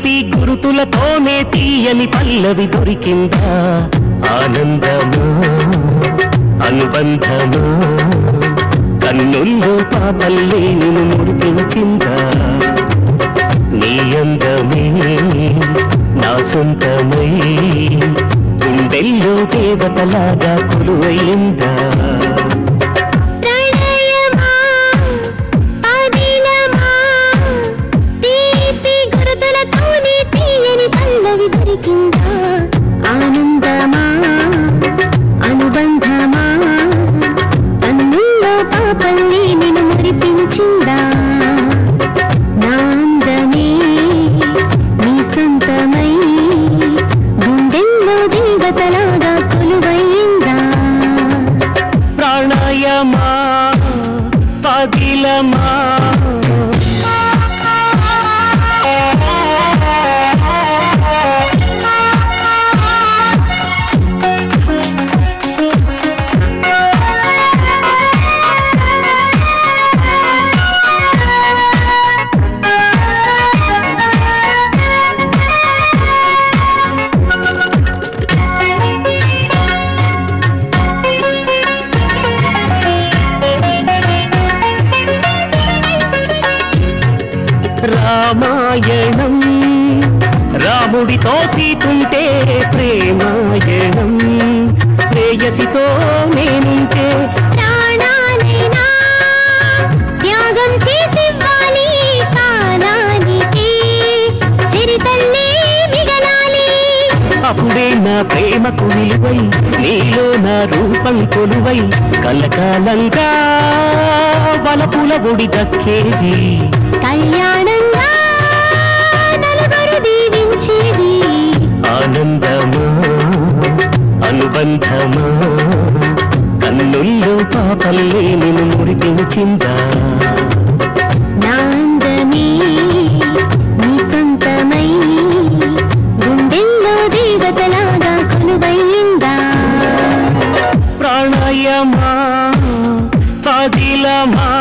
తీపి గురుతులతోనే తీయని పల్లవి దొరికిందా ఆనందము అనుబంధము కన్నుల్లో పాపల్లే నిన్ను మురిపించిందా నీ అందమే నా సొంతమై గుండెల్లో దేవతలాగా కొలువైందా ప్రణయమా పదిలమా తీపి గురుతులతోనే తీయని పల్లవి దొరికిందా ఆనందమా అనుబంధమా కన్నుల్లో పాపల్ని నిన్ను మురిపించిందా నా అందమే నీ సొంతమై గుండెల్లో దేవతలాగా కొలువైందా ప్రాణాయమా పదిలమా రామాయణం రాముడితో సీతుంటే ప్రేమాయణం ప్రేయసితో నేనుంటే ప్రాణాలైనా త్యాగం చేసివ్వాలి కాలానికి చిరితల్లే మిగలాలి అప్పుడే నా ప్రేమకు విలువై నీలో నా రూపం కొలువై కలకాలంగా వలపుల ఒడి దక్కేది కళ్యాణంగా నలుగురు దీవించేది ఆనందమా అనుబంధమా కన్నుల్లో పాపల్లే నిన్ను మురిపించిందా నా అందమే నీ సొంతమై గుండెల్లో దేవతలాగా కొలువైందా ప్రాణాయమా పదిలమా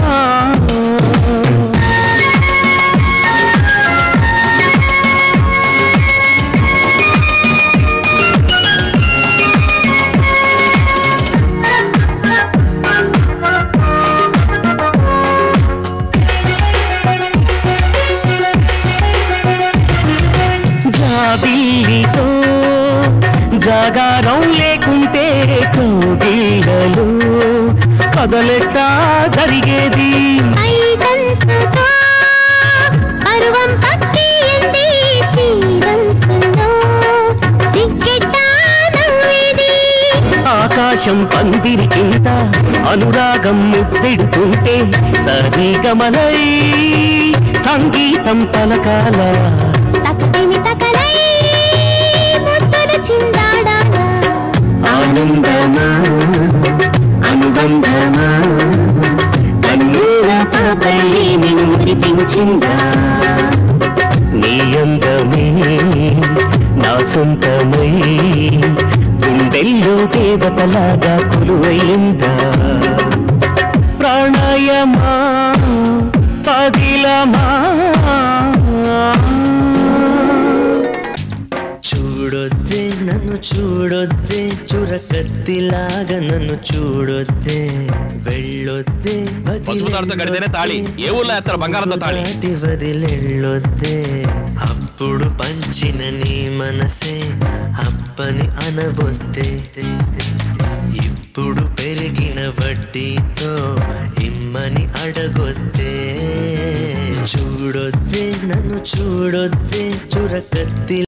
జాబిల్లితో జాగారం లేకుంటే కౌగిళ్ళలో కదలెట్టా జరిగేది ఐదంచుతో పరువం పక్కింది చీవంచులో సిగ్గెట్టా నవ్వేది ఆకాశం పందిరి కింద అనురాగం ముద్దెడుతుంటే సరిగమలై సంగీతం పలకాల తక్కని తకలై ముద్దలు చిందాడాలా ఆనందమా అనుబంధమా కన్నూర పాపల్లి నిన్ను మురిపించిందా నీ అందమే నా సొంతమై గుండెల్లో దేవతలాగా కొలువైందా ప్రాణాయమా పదిలమా చూడొద్దే నన్ను చూడొద్దే చురకత్తిలాగా నన్ను చూడొద్దే వెళ్ళొద్దే పసుపు తాడుతో కడితేనే తాళి. ఏ ఊళ్ళో వేస్తారు బంగారంతో తాళి? నాటి వదిలెళ్ళొద్దే అప్పుడు పంచిన నీ మనసే అప్పని అనవొద్దే ఇప్పుడు పెరిగిన వడ్డీతో ఇమ్మని అడగొద్దే చూడొద్దే నన్ను చూడొద్దే చురకత్తి